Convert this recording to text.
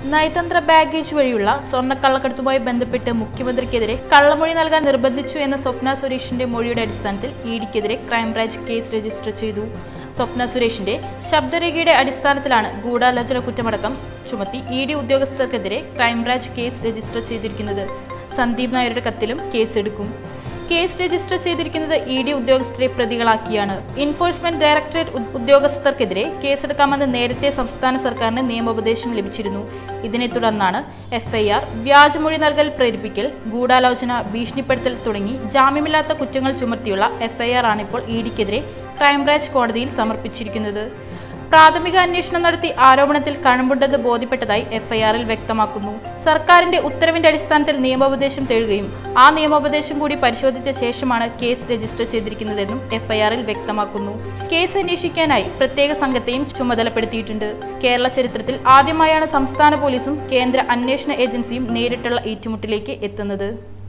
നയതന്ത്ര ബാഗേജ് വഴിയുള്ള സ്വർണ്ണക്കള്ളക്കടത്തുമായി ബന്ധപ്പെട്ട് മുഖ്യമന്ത്രിക്കെതിരെ കള്ളമൊഴി നൽകാൻ നിർബന്ധിച്ചു എന്ന സ്വപ്ന സുരേഷിന്റെ മൊഴിയുടെ അടിസ്ഥാനത്തിൽ ഇഡിക്കെതിരെ ക്രൈംബ്രാഞ്ച് കേസ് രജിസ്റ്റർ ചെയ്തു സ്വപ്ന സുരേഷിന്റെ ശബ്ദരേഖയുടെ അടിസ്ഥാനത്തിലാണ് ഗൂഢാലോചന കുറ്റമടക്കം ചുമത്തി ഇ ഡി ഉദ്യോഗസ്ഥർക്കെതിരെ ക്രൈംബ്രാഞ്ച് കേസ് രജിസ്റ്റർ ചെയ്തിരിക്കുന്നത് സന്ദീപ് നായരുടെ കത്തിലും കേസെടുക്കും കേസ് രജിസ്റ്റർ ചെയ്തിരിക്കുന്നത് ഇ ഡി ഉദ്യോഗസ്ഥരെ പ്രതികളാക്കിയാണ് എൻഫോഴ്സ്മെന്റ് ഡയറക്ടറേറ്റ് ഉദ്- ഉദ്യോഗസ്ഥർക്കെതിരെ കേസെടുക്കാമെന്ന് നേരത്തെ സംസ്ഥാന സർക്കാരിന് നിയമോപദേശം ലഭിച്ചിരുന്നു ഇതിനെ തുടർന്നാണ് എഫ്ഐആർ വ്യാജമൊഴി നൽകൽ പ്രേരിപ്പിക്കൽ ഗൂഢാലോചന ഭീഷണിപ്പെടുത്തൽ തുടങ്ങി ജാമ്യമില്ലാത്ത കുറ്റങ്ങൾ ചുമത്തിയുള്ള എഫ്ഐആർ ആണിപ്പോൾ ഇ ഡിക്കെതിരെ ക്രൈംബ്രാഞ്ച് കോടതിയിൽ സമർപ്പിച്ചിരിക്കുന്നത് പ്രാഥമിക അന്വേഷണം നടത്തി ആരോപണത്തിൽ കഴമ്പുണ്ടെന്ന് ബോധ്യപ്പെട്ടതായി എഫ്ഐആറിൽ വ്യക്തമാക്കുന്നു സർക്കാരിന്റെ ഉത്തരവിന്റെ അടിസ്ഥാനത്തിൽ നിയമോപദേശം തേടുകയും ആ നിയമോപദേശം കൂടി പരിശോധിച്ച ശേഷമാണ് കേസ് രജിസ്റ്റർ ചെയ്തിരിക്കുന്നതെന്നും എഫ്ഐആറിൽ വ്യക്തമാക്കുന്നു കേസ് അന്വേഷിക്കാനായി പ്രത്യേക സംഘത്തെയും ചുമതലപ്പെടുത്തിയിട്ടുണ്ട് കേരള ചരിത്രത്തിൽ ആദ്യമായാണ് സംസ്ഥാന പോലീസും കേന്ദ്ര അന്വേഷണ ഏജൻസിയും നേരിട്ടുള്ള ഏറ്റുമുട്ടലിലേക്ക് എത്തുന്നത്